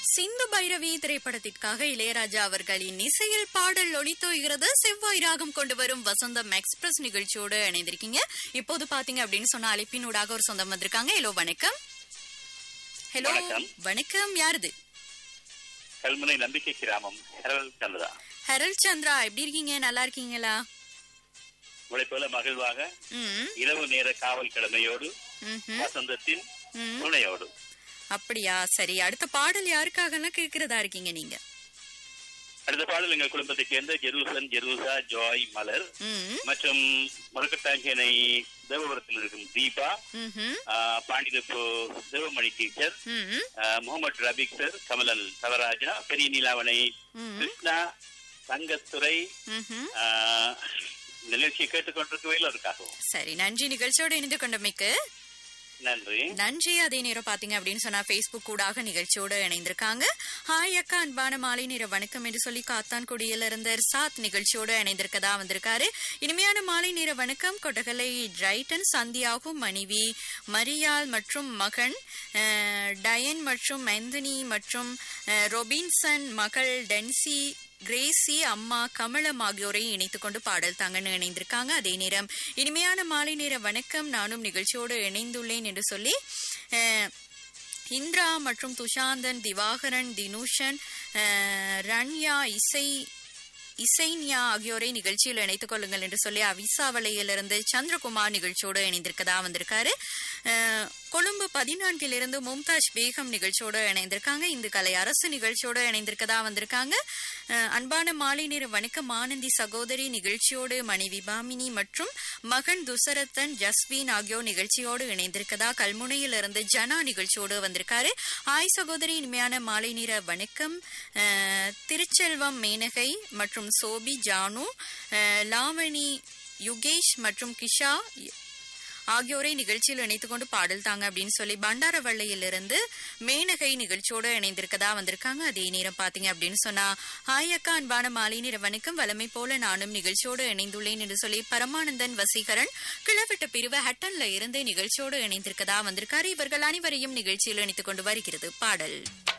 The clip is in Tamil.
சிந்து பைரவி திரைப்படத்திற்காக இளையராஜா அவர்களின் இசையில் பாடல் ஒளித்தோய்கிறது செவ்வாய் ராகம் கொண்டு வரும் வசந்தம் எக்ஸ்பிரஸ் நிகழ்ச்சியோடு இணைந்திருக்கீங்க இப்போது பாத்தீங்க அப்படின்னு சொன்ன அழைப்பினூடாக ஒரு சொந்தம் வந்திருக்காங்க ஹலோ வணக்கம் ஹலோ வணக்கம். வணக்கம் யாருது கல்முனை நம்பிக்கை கிராமம் ஹெரல் சந்திரா ஹெரல் சந்திரா எப்படி இருக்கீங்க நல்லா இருக்கீங்களா உங்களை போல மகிழ்வாக ம் இரவு நேர காவல் கடமையோடு ம்ஹும். வசந்தத்தின் ம். துணையோடு அப்படியா சரி அடுத்த பாடல் யாருக்காகலாம் கேக்குறதா இருக்கீங்க நீங்க அடுத்த பாடல் எங்கள் குடும்பத்தை சேர்ந்த ஜெருசன் ஜெருசா ஜாய் மலர் ம் மற்றும் முருகட்டாங்கியனை தேவபுரத்தில் இருக்கும் தீபா ம்ஹும். ஆஹ், பாண்டிதப்பு தேவமணி டீச்சர் ம் ஆஹ், முகமது ரபீக் சார் கமலன் தவராஜா பெரிய நீலாவணை ம் கிருஷ்ணா தங்கத்துறை ம்ஹும். ஆஹ், இந்த நிகழ்ச்சியை கேட்டுக்கொண்டிருக்கவையில் இருக்காகவும் சரி நன்றி நிகழ்ச்சியோடு இணைந்து கொண்டமைக்கு நன்றி நன்றி அதே நேரம் பாத்தீங்க அப்படின்னு சொன்னா Facebook கூடாக நிகழ்ச்சியோட இணைந்திருக்காங்க ஹாய் அக்கா அன்பான மாலை நேர வணக்கம் என்று சொல்லி காத்தான்குடியில இருந்த சாத் நிகழ்ச்சியோட இணைந்திருக்கதா வந்திருக்காரு இனிமையான மாலை நேர வணக்கம் கொட்டகலை டிரைட்டன் சந்தியாகும் மனைவி மரியாள் மற்றும் மகன் அஹ், டயன் மற்றும் மெந்தனி மற்றும் அஹ், ரொபின்சன் மகள் டென்சி கிரேசி அம்மா கமலம் ஆகியோரை இணைத்துக் கொண்டு பாடல் தாங்கன்னு இணைந்திருக்காங்க அதே நேரம் இனிமையான மாலை நேர வணக்கம் நானும் நிகழ்ச்சியோடு இணைந்துள்ளேன் என்று சொல்லி அஹ், இந்திரா மற்றும் துஷாந்தன் திவாகரன் தினுஷன் அஹ், ரன்யா இசை இசைன்யா ஆகியோரை நிகழ்ச்சியில் இணைத்துக் கொள்ளுங்கள் என்று சொல்லி அவிசாவளையிலிருந்து சந்திரகுமார் நிகழ்ச்சியோடு இணைந்திருக்கதா வந்திருக்காரு அஹ், கொழும்பு பதினான்கிலிருந்து மும்தாஜ் பேகம் நிகழ்ச்சியோடு இணைந்திருக்காங்க இந்து கலை அரசு நிகழ்ச்சியோடு இணைந்திருக்கதா வந்திருக்காங்க அஹ், அன்பான மாலை நேர வணக்கம் ஆனந்தி சகோதரி நிகழ்ச்சியோடு மனைவி பாமினி மற்றும் மகன் துசரத்தன் ஜஸ்வீன் ஆகியோர் நிகழ்ச்சியோடு இணைந்திருக்கதா கல்முனையிலிருந்து ஜனா நிகழ்ச்சியோடு வந்திருக்காரு ஆய் சகோதரி இனிமையான மாலை நேர வணக்கம் அஹ், திருச்செல்வம் மேனகை மற்றும் சோபி ஜானு அஹ், லாவணி யுகேஷ் மற்றும் கிஷா ஆகியோரை நிகழ்ச்சியில் இணைத்துக் கொண்டு பாடல் தாங்க அப்படின்னு சொல்லி பண்டாரவள்ளியிலிருந்து மேனகை நிகழ்ச்சியோடு இணைந்திருக்கதா வந்திருக்காங்க அதே நேரம் பாத்தீங்க அப்படின்னு சொன்னா ஹாய் அக்கா அன்பான மாலை நேர வணக்கம் வளமை போல நானும் நிகழ்ச்சியோடு இணைந்துள்ளேன் என்று சொல்லி பரமானந்தன் வசீகரன் கிளவிட்ட பிரிவு ஹட்டன்ல இருந்து நிகழ்ச்சியோடு இணைந்திருக்கதா வந்திருக்காரு இவர்கள் அனைவரையும் நிகழ்ச்சியில் இணைத்துக் கொண்டு வருகிறது பாடல்